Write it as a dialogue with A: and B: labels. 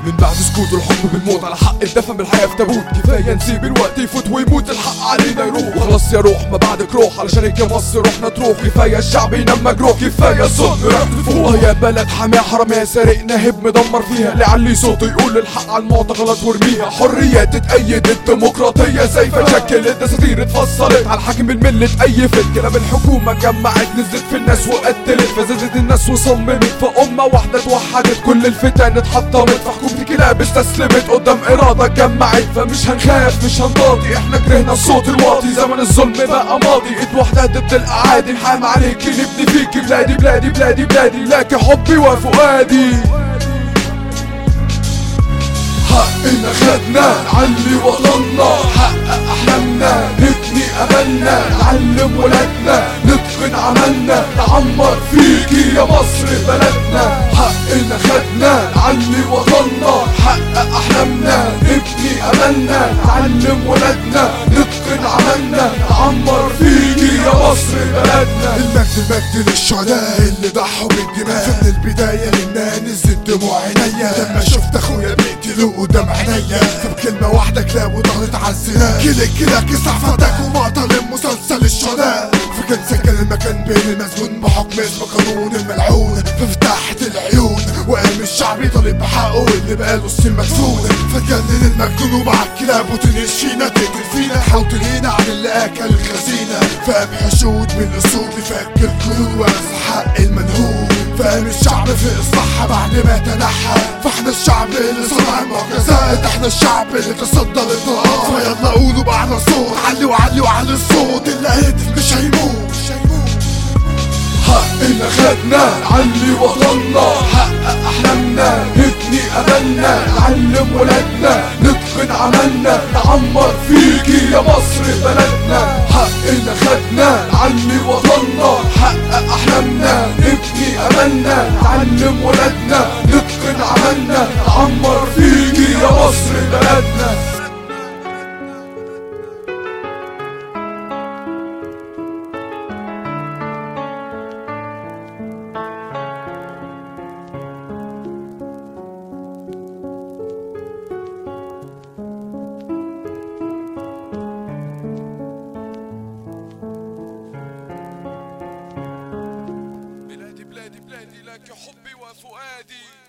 A: من بعد سكوت الحب بالموت على حق الدفن بالحياة في تابوت كفاية نسيب الوقت يفوت ويموت الحق علينا يروح وخلاص يا روح ما بعدك روح علشان هيك يا مصر روحنا تروح كفاية الشعب ينام مجروح كفاية الظلم رقم فوق يا بلد حماة حرامية سارق نهب مدمر فيها لعلي صوته يقول الحق على المعتقلات وارميها حرية تتأيد الديمقراطية زي فشكل الدساتير اتفصلت على الحاكم بالملة تأيفت كلام الحكومة جمعت نزلت في الناس وقتلت فزادت الناس وصممت فأمة واحدة توحدت كل الفتن اتحطمت فحكومة كلاب استسلمت قدام إرادة اتجمعت فمش هنخاف مش هنضاضي احنا كرهنا الصوت الواطي زمن الظلم بقى ماضي ايد واحدة ضد الأعادي نحام عليكي نبني فيكي بلادي بلادي بلادي بلادي لك حبي وفؤادي حقنا خدنا نعلي وطننا حقق احلامنا نبني املنا نعلم ولادنا نتقن عملنا نعمر فيكي يا مصر بلدنا حقنا خدنا نعلي وطننا حقق احلامنا نبني املنا نعلم ولادنا نتقن عملنا نعمر فيكي يا مصر بلدنا
B: المجد المجد للشهداء اللي ضحوا بالدماء فمن البداية للنهاية نزلت دموع عينيا لما شفت اخويا بيقتلوه قدام عينيا فبكلمة واحدة كلاب وضغطت على الزنا كلك كلك اسعفتك ومقتل مسلسل الشهداء فكان سكن المكان بين المسجون بحكم اسم قانون الملعون ففتحت العيون وقام الشعب طالب بحقه اللي بقاله السن مدفون فجنن المجنون ومع الكلاب وتنش فينا تقتل فينا حاول تلهينا عن اللي اكل الخزينة فقام حشود من الاسود لفك القيود ورث حق المنهوب فقام الشعب في اصلاحها بعد ما تنحى فاحنا الشعب اللي صنع المعجزات احنا الشعب اللي تصدى للطاقات فيلا قولوا بأعلى صوت علي وعلي وعلي الصوت اللي هيهتف مش هيموت مش هيموت
A: حقنا خدنا نعلي وطننا حقق احلامنا نبني املنا نعلم ولادنا نتقن عملنا نعمر فيكي يا مصر بلدنا حقنا خدنا نعلي وطننا حقق احلامنا نبني املنا نعلم ولادنا نتقن عملنا نعمر فيكي يا مصر بلدنا بلادي بلادي بلادي لك حبي وفؤادي